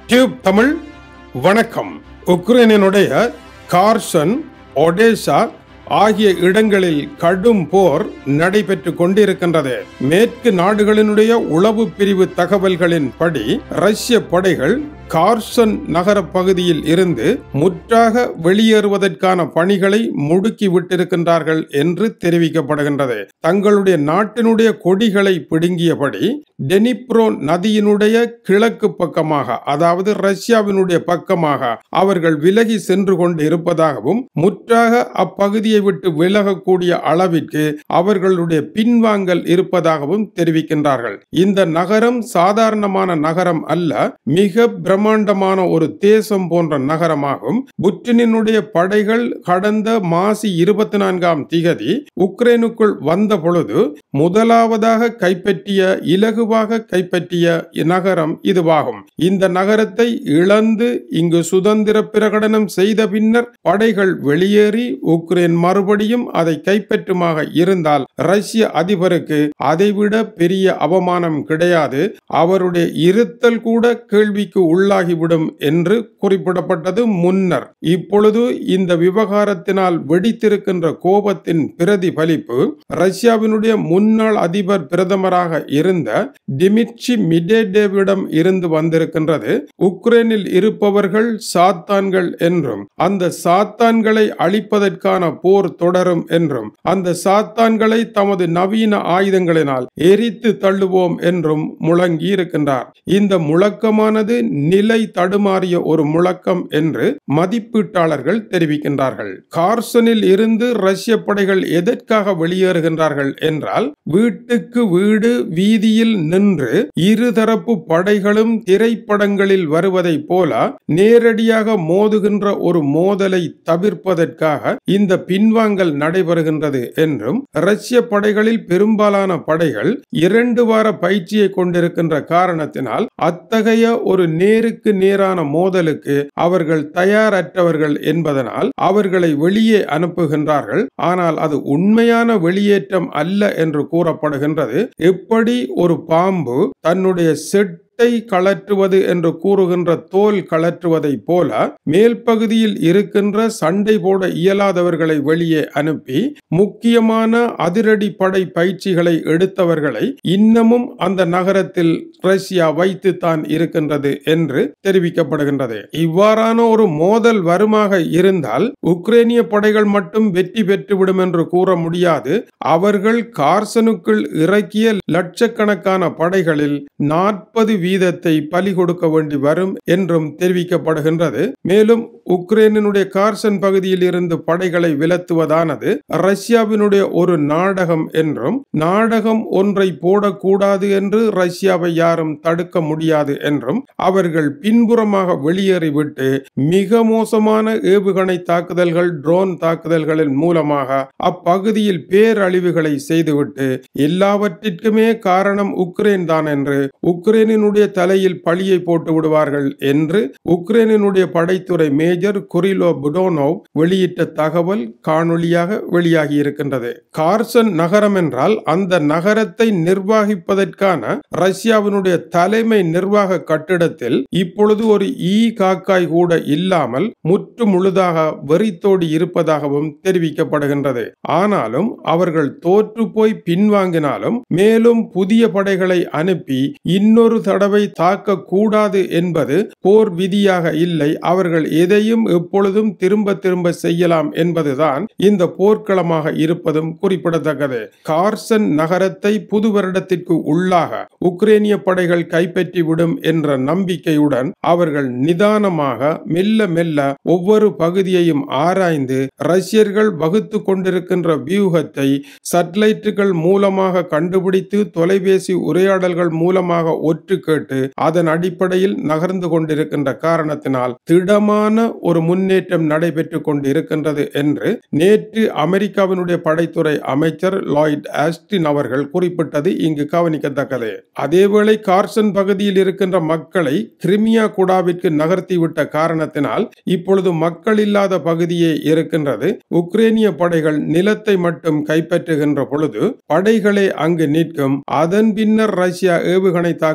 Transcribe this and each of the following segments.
tube Tamil வணக்கம் உக்ரைனினுடைய Carson ஒடேசா ஆகிய இடங்களில் கடும் போர் நடைபெற்று கொண்டிருக்கின்றது மேற்கு நாடுகளினுடைய உளவு பிரிவு தகவல்களின் படி ரஷ்ய படைகள் கார்சன் நகர பகுதியில் இருந்து முற்றாக வெளியேறுவதற்கான பணிகளை முடுக்கி விட்டிருக்கின்றார்கள் என்று தெரிவிக்கப்படுகின்றது தங்களுடைய நாட்டினுடைய கொடிகளை பிடுங்கியபடி டெனிப்ரோ நதியினுடைய கிழக்கு பக்கமாக அதாவது ரஷ்யாவினுடைய பக்கமாக அவர்கள் விலகி சென்று கொண்டு இருப்பதாகவும் முற்றாக அப்பகுதியை விட்டு விலகக்கூடிய அளவிற்கு அவர்களுடைய பின்வாங்கல் இருப்பதாகவும் தெரிவிக்கின்றார்கள் இந்த நகரம் சாதாரணமான நகரம் அல்ல மிக பிரம்மாண்டமான ஒரு தேசம் போன்ற நகரமாகும் புட்டினினுடைய படைகள் கடந்த மாசி இருபத்தி நான்காம் திகதி உக்ரைனுக்குள் வந்த பொழுது முதலாவதாக கைப்பற்றிய இலகுவாக கைப்பற்றிய நகரம் இதுவாகும் இந்த நகரத்தை இழந்து இங்கு சுதந்திர பிரகடனம் செய்த பின்னர் படைகள் வெளியேறி உக்ரைன் மறுபடியும் அதை கைப்பற்றுமாக இருந்தால் ரஷ்ய அதிபருக்கு அதைவிட பெரிய அவமானம் கிடையாது அவருடைய இருத்தல் கூட கேள்விக்கு உள்ளாகிவிடும் என்று குறிப்பிடப்பட்டது முன்னர் இப்பொழுது இந்த விவகாரத்தினால் வெடித்திருக்கின்ற கோபத்தின் பிரதிபலிப்பு ரஷ்யாவினுடைய முன்னாள் அதிபர் பிரதமராக இருந்த டிமிட்சி மிடேடேவிடம் இருந்து வந்திருக்கின்றது உக்ரைனில் இருப்பவர்கள் சாத்தான்கள் என்றும் அந்த சாத்தான்களை அழிப்பதற்கான போர் தொடரும் என்றும் அந்த சாத்தான்களை தமது நவீன ஆயுதங்களினால் எரித்து தள்ளுவோம் என்றும் முழங்கி இருக்கின்றார் இந்த முழக்கமானது நிலை தடுமாறிய ஒரு முழக்கம் என்று மதிப்பீட்டாளர்கள் தெரிவிக்கின்றார்கள் கார்சனில் இருந்து ரஷ்ய படைகள் எதற்காக வெளியேறுகின்றார்கள் என்றால் வீட்டுக்கு வீடு வீதியில் நின்று இருதரப்பு படைகளும் திரைப்படங்களில் வருவதைப் போல நேரடியாக மோதுகின்ற ஒரு மோதலை தவிர்ப்பதற்காக இந்த பின்வாங்கல் நடைபெறுகின்றது என்றும் ரஷ்ய படைகளில் பெரும்பாலான படைகள் இரண்டு வார பயிற்சியை கொண்டிருக்கின்ற காரணத்தினால் அத்தகைய ஒரு நேருக்கு நேரான மோதலுக்கு அவர்கள் தயாரற்றவர்கள் என்பதனால் அவர்களை வெளியே அனுப்புகின்றார்கள் ஆனால் அது உண்மையான வெளியேற்றம் அல்ல என்று கூறப்படுகின்றது எப்படி ஒரு பாம்பு தன்னுடைய செட் முட்டை கலற்றுவது என்று கூறுகின்ற தோல் கலற்றுவதைப் போல மேல் பகுதியில் இருக்கின்ற சண்டை போட இயலாதவர்களை வெளியே அனுப்பி முக்கியமான அதிரடி படை பயிற்சிகளை எடுத்தவர்களை இன்னமும் அந்த நகரத்தில் ரஷ்யா வைத்துத்தான் இருக்கின்றது என்று தெரிவிக்கப்படுகின்றது இவ்வாறான ஒரு மோதல் வருமாக இருந்தால் உக்ரைனிய படைகள் மட்டும் வெற்றி பெற்றுவிடும் என்று கூற முடியாது அவர்கள் கார்சனுக்குள் இறக்கிய லட்சக்கணக்கான படைகளில் நாற்பது வீதத்தை பலி கொடுக்க வேண்டி வரும் என்றும் தெரிவிக்கப்படுகின்றது மேலும் உக்ரைனினுடைய கார்சன் பகுதியில் இருந்து படைகளை விலத்துவதானது ரஷ்யாவினுடைய ஒரு நாடகம் என்றும் நாடகம் ஒன்றை போடக்கூடாது என்று ரஷ்யாவை யாரும் தடுக்க முடியாது என்றும் அவர்கள் பின்புறமாக வெளியேறிவிட்டு மிக மோசமான ஏவுகணை தாக்குதல்கள் ட்ரோன் தாக்குதல்களின் மூலமாக அப்பகுதியில் பேரழிவுகளை செய்துவிட்டு எல்லாவற்றிற்குமே காரணம் உக்ரைன் தான் என்று உக்ரைனினுடைய தலையில் பழியை போட்டு விடுவார்கள் என்று உக்ரைனினுடைய படைத்துறை மேஜர் குரிலோ புடோனோவ் வெளியிட்ட தகவல் காணொளியாக வெளியாகி இருக்கின்றது கார்சன் நகரம் என்றால் அந்த நகரத்தை நிர்வகிப்பதற்கான ரஷ்யாவினுடைய தலைமை நிர்வாக கட்டிடத்தில் இப்பொழுது ஒரு ஈ காக்காய் கூட இல்லாமல் முற்று முழுதாக வெறித்தோடி இருப்பதாகவும் தெரிவிக்கப்படுகின்றது ஆனாலும் அவர்கள் தோற்று போய் பின்வாங்கினாலும் மேலும் புதிய படைகளை அனுப்பி இன்னொரு தடவை தாக்க கூடாது என்பது போர் விதியாக இல்லை அவர்கள் எதையும் எப்பொழுதும் திரும்ப திரும்ப செய்யலாம் என்பதுதான் இந்த போர்க்களமாக இருப்பதும் குறிப்பிடத்தக்கது கார்சன் நகரத்தை புது வருடத்திற்கு உள்ளாக உக்ரைனிய படைகள் கைப்பற்றிவிடும் என்ற நம்பிக்கையுடன் அவர்கள் நிதானமாக மெல்ல மெல்ல ஒவ்வொரு பகுதியையும் ஆராய்ந்து ரஷ்யர்கள் வகுத்து கொண்டிருக்கின்ற வியூகத்தை சட்டலைட்டுகள் மூலமாக கண்டுபிடித்து தொலைபேசி உரையாடல்கள் மூலமாக ஒற்று கேட்டு அதன் அடிப்படையில் நகர்ந்து கொண்டிருக்கின்ற காரணத்தினால் திடமான ஒரு முன்னேற்றம் நடைபெற்று கொண்டிருக்கின்றது என்று நேற்று அமெரிக்காவினுடைய படைத்துறை அமைச்சர் லாய்ட் ஆஸ்டின் அவர்கள் குறிப்பிட்டது இங்கு கவனிக்கத்தக்கது அதேவேளை கார்சன் பகுதியில் இருக்கின்ற மக்களை கிரிமியா குடாவிற்கு நகர்த்திவிட்ட காரணத்தினால் இப்பொழுது மக்கள் இல்லாத பகுதியே இருக்கின்றது உக்ரைனிய படைகள் நிலத்தை மட்டும் கைப்பற்றுகின்ற பொழுது படைகளே அங்கு நிற்கும் அதன் பின்னர் ரஷ்யா ஏவுகணை தாக்குதலை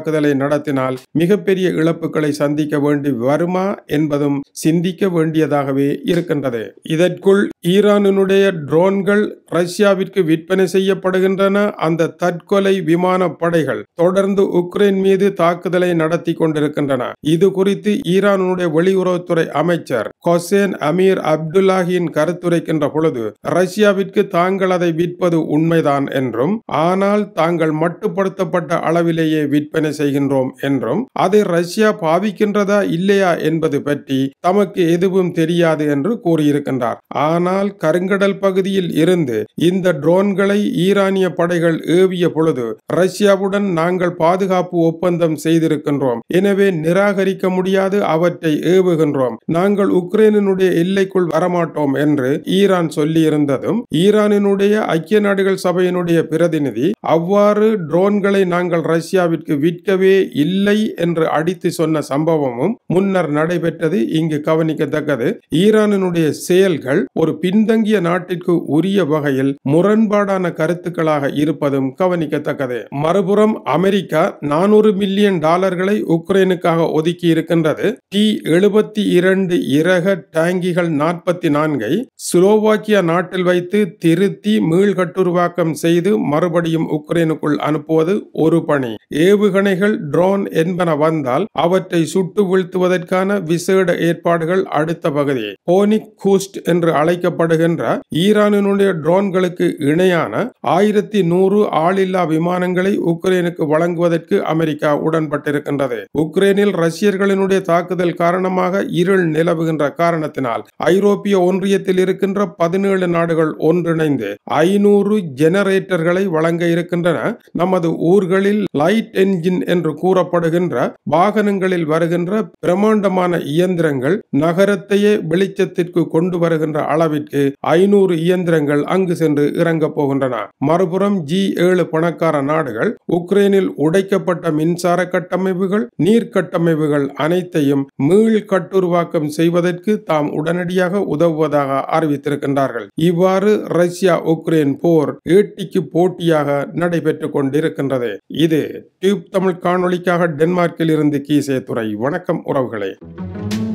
நடத்தினால் மிகப்பெரிய இழப்புகளை சந்திக்க வேண்டி வருமா என்பதும் சிந்திக்க வேண்டியதாகவே இருக்கின்றது இதற்குள் ஈரானினுடைய ட்ரோன்கள் ரஷ்யாவிற்கு விற்பனை செய்யப்படுகின்றன அந்த தற்கொலை விமான படைகள் தொடர்ந்து உக்ரைன் மீது தாக்குதலை நடத்தி கொண்டிருக்கின்றன இது குறித்து ஈரானுடைய வெளியுறவுத்துறை அமைச்சர் ஹொசேன் அமீர் அப்துல்லாஹின் கருத்துரைக்கின்ற பொழுது ரஷ்யாவிற்கு தாங்கள் அதை விற்பது உண்மைதான் என்றும் ஆனால் தாங்கள் மட்டுப்படுத்தப்பட்ட அளவிலேயே விற்பனை செய்கின்றோம் என்றும் அதை ரஷ்யா பாவிக்கின்றதா இல்லையா என்பது பற்றி தமக்கு எதுவும் தெரியாது என்று கூறியிருக்கின்றார் ஆனால் கருங்கடல் பகுதியில் இருந்து இந்த ட்ரோன்களை ஈரானிய படைகள் ஏவிய பொழுது ரஷ்யாவுடன் நாங்கள் பாதுகாப்பு ஒப்பந்தம் செய்திருக்கின்றோம் எனவே நிராகரிக்க முடியாது அவற்றை ஏவுகின்றோம் நாங்கள் உக்ரைனினுடைய எல்லைக்குள் வரமாட்டோம் என்று ஈரான் சொல்லியிருந்ததும் ஈரானினுடைய ஐக்கிய நாடுகள் சபையினுடைய பிரதிநிதி அவ்வாறு ட்ரோன்களை நாங்கள் ரஷ்யாவிற்கு விற்கவே இல்லை என்று அடித்து சொன்ன சம்பவமும் முன்னர் நடைபெற்றது இங்கு கவனிக்கத்தக்கது ஈரானினுடைய செயல்கள் ஒரு பின்தங்கிய நாட்டிற்கு உரிய வகையில் முரண்பாடான கருத்துக்களாக இருப்பதும் கவனிக்கத்தக்கது மறுபுறம் அமெரிக்கா நானூறு மில்லியன் டாலர்களை உக்ரைனுக்காக ஒதுக்கி இருக்கின்றது டி எழுபத்தி இரண்டு இரக டாங்கிகள் நாற்பத்தி நான்கை ஸ்லோவாக்கியா நாட்டில் வைத்து திருத்தி மீள்கட்டுருவாக்கம் செய்து மறுபடியும் உக்ரைனுக்குள் அனுப்புவது ஒரு பணி ஏவுகணைகள் ட்ரோன் என்பன வந்தால் அவற்றை சுட்டு வீழ்த்துவதற்கான விசேட ஏற்பாடுகள் அடுத்த பகுதி போனிக் கூஸ்ட் என்று அழைக்கப்படுகின்ற ஈரானினுடைய ட்ரோன்களுக்கு இணையான ஆயிரத்தி நூறு ஆளில்லா விமானங்களை உக்ரைனுக்கு வழங்குவதற்கு அமெரிக்கா உடன்பட்டிருக்கின்றது உக்ரைனில் ரஷ்யர்களினுடைய தாக்குதல் காரணமாக இருள் நிலவுகின்ற காரணத்தினால் ஐரோப்பிய ஒன்றியத்தில் இருக்கின்ற பதினேழு நாடுகள் ஒன்றிணைந்து ஐநூறு ஜெனரேட்டர்களை வழங்க இருக்கின்றன நமது ஊர்களில் லைட் என்ஜின் என்று கூறப்படுகின்ற வாகனங்களில் வருகின்ற பிரம்மாண்டமான இயந்திரங்கள் நகரத்தையே வெளிச்சத்திற்கு கொண்டு வருகின்ற அளவிற்கு ஐநூறு இயந்திரங்கள் அங்கு சென்று இறங்க போகின்றன மறுபுறம் ஜி ஏழு பணக்கார நாடுகள் உக்ரைனில் உடைக்கப்பட்ட மின்சார கட்டமைப்புகள் நீர் கட்டமைப்புகள் அனைத்தையும் மீள் கட்டுருவாக்கம் செய்வதற்கு தாம் உடனடியாக உதவுவதாக அறிவித்திருக்கின்றார்கள் இவ்வாறு ரஷ்யா உக்ரைன் போர் ஏட்டிக்கு போட்டியாக நடைபெற்றுக் கொண்டிருக்கின்றது இது டியூப் தமிழ் காணொளிக்காக டென்மார்க்கில் இருந்து கீசே துறை வணக்கம் உறவுகளே